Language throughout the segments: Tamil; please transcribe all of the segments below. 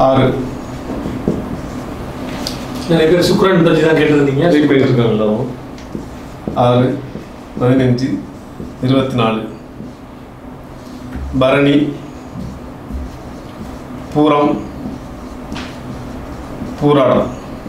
ஆறு நிறைய பேர் சுக்ரன் பற்றி தான் கேட்டிருந்தீங்க ரீட் பண்ணிட்டு இருக்காங்க எல்லாரும் ஆறு பதினஞ்சு இருபத்தி நாலு பரணி பூரம் பூராடம்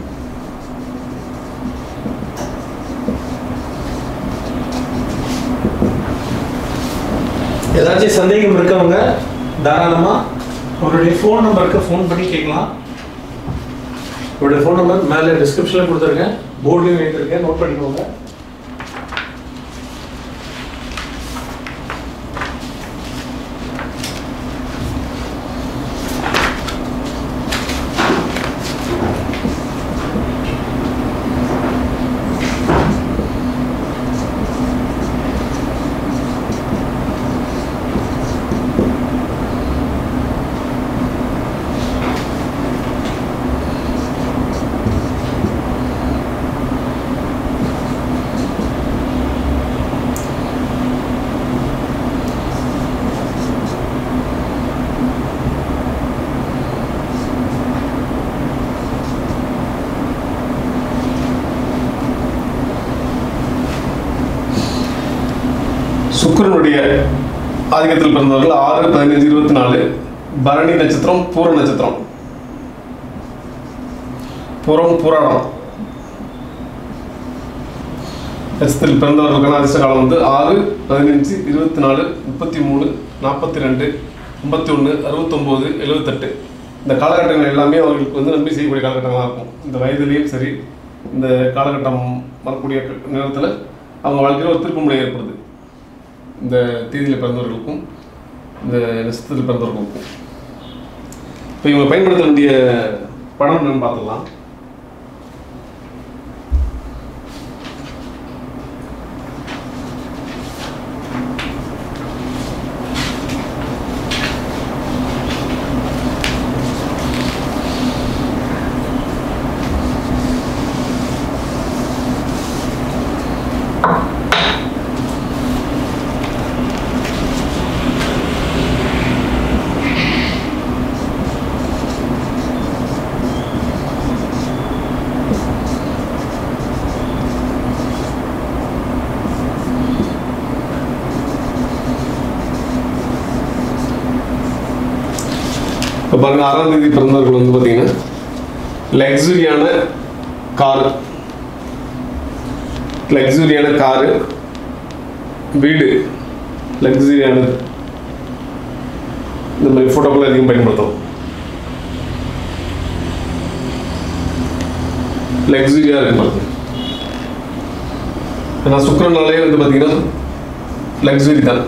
ஏதாச்சும் சந்தேகம் இருக்கவங்க தாராளமாக அவருடைய ஃபோன் நம்பருக்கு ஃபோன் பண்ணி கேட்கலாம் அவருடைய ஃபோன் நம்பர் மேலே டிஸ்கிரிப்ஷனில் கொடுத்துருக்கேன் போர்ட்லேயும் எழுதிருக்கேன் நோட் பண்ணிக்கோங்க சுக்கிரனுடைய ஆதிக்கத்தில் பிறந்தவர்கள் ஆறு பதினஞ்சு இருபத்தி நாலு பரணி நட்சத்திரம் பூர நட்சத்திரம் புறம் புராணம் நட்சத்திரத்தில் பிறந்தவர்களுக்கான அதிர்ஷ்ட காலம் வந்து ஆறு பதினஞ்சு இருபத்தி நாலு முப்பத்தி மூணு நாற்பத்தி ரெண்டு ஐம்பத்தி ஒன்று அறுபத்தொம்போது எழுபத்தெட்டு இந்த காலகட்டங்கள் எல்லாமே அவர்களுக்கு வந்து நன்மை செய்யக்கூடிய காலகட்டங்களாக இருக்கும் இந்த வயதிலையும் சரி இந்த காலகட்டம் வரக்கூடிய நேரத்தில் அவங்க வாழ்க்கையில் ஒரு திருப்பு முனை ஏற்படுது இந்த தேதியில் பிறந்தவர்களுக்கும் இந்த நட்சத்திரத்தில் பிறந்தவர்களுக்கும் இப்போ இவங்க பயன்படுத்த வேண்டிய படம் என்னன்னு பார்த்துடலாம் இப்போ பாருங்க ஆறாம் தேதி பிறந்தவர்கள் வந்து பார்த்தீங்கன்னா லக்ஸுரியான காரு லக்ஸுரியான காரு வீடு லக்ஸுரியானது இந்த மாதிரி ஃபோட்டோக்கள் அதிகம் பயன்படுத்தும் லக்ஸுரியாக இருக்கு பாருங்க ஏன்னா சுக்கரனாலே வந்து பார்த்தீங்கன்னா லக்ஸுரி தான்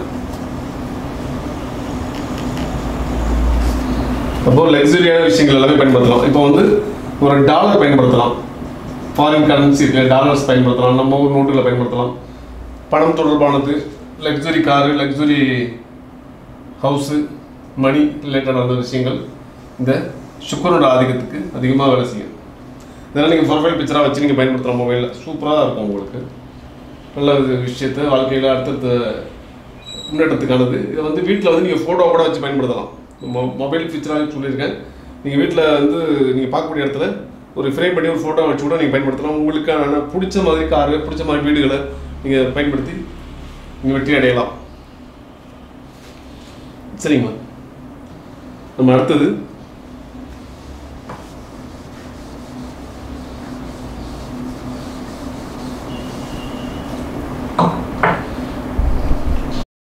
அப்போ லக்ஸரியான விஷயங்கள் எல்லாமே பயன்படுத்தலாம் இப்போ வந்து ஒரு டாலர் பயன்படுத்தலாம் ஃபாரின் கரன்சி டாலர்ஸ் பயன்படுத்தலாம் நம்ம ஊர் நோட்டுகளை பயன்படுத்தலாம் பணம் தொடர்பானது luxury car luxury house money ரிலேட்டடான விஷயங்கள் இந்த சுக்கரனோட ஆதிக்கத்துக்கு அதிகமாக வேலை செய்யும் இதெல்லாம் நீங்கள் ப்ரொஃபைல் பிக்சராக வச்சு நீங்கள் பயன்படுத்தலாம் மொபைலில் சூப்பராக இருக்கும் உங்களுக்கு நல்ல ஒரு விஷயத்தை வாழ்க்கையில் அடுத்தடுத்த முன்னேற்றத்துக்கானது இதை வந்து வீட்டில் வந்து நீங்கள் ஃபோட்டோ கூட வச்சு பயன்படுத்தலாம் மொ மொபைல் ஃபீச்சராக சொல்லியிருக்கேன் நீங்கள் வீட்டில் வந்து நீங்கள் பார்க்கக்கூடிய இடத்துல ஒரு ஃப்ரேம் பண்ணி ஒரு ஃபோட்டோ வச்சு கூட நீங்கள் பயன்படுத்தலாம் உங்களுக்கான பிடிச்ச மாதிரி காரு பிடிச்ச மாதிரி வீடுகளை நீங்கள் பயன்படுத்தி நீங்கள் வெற்றி அடையலாம் சரிங்கம்மா நம்ம அடுத்தது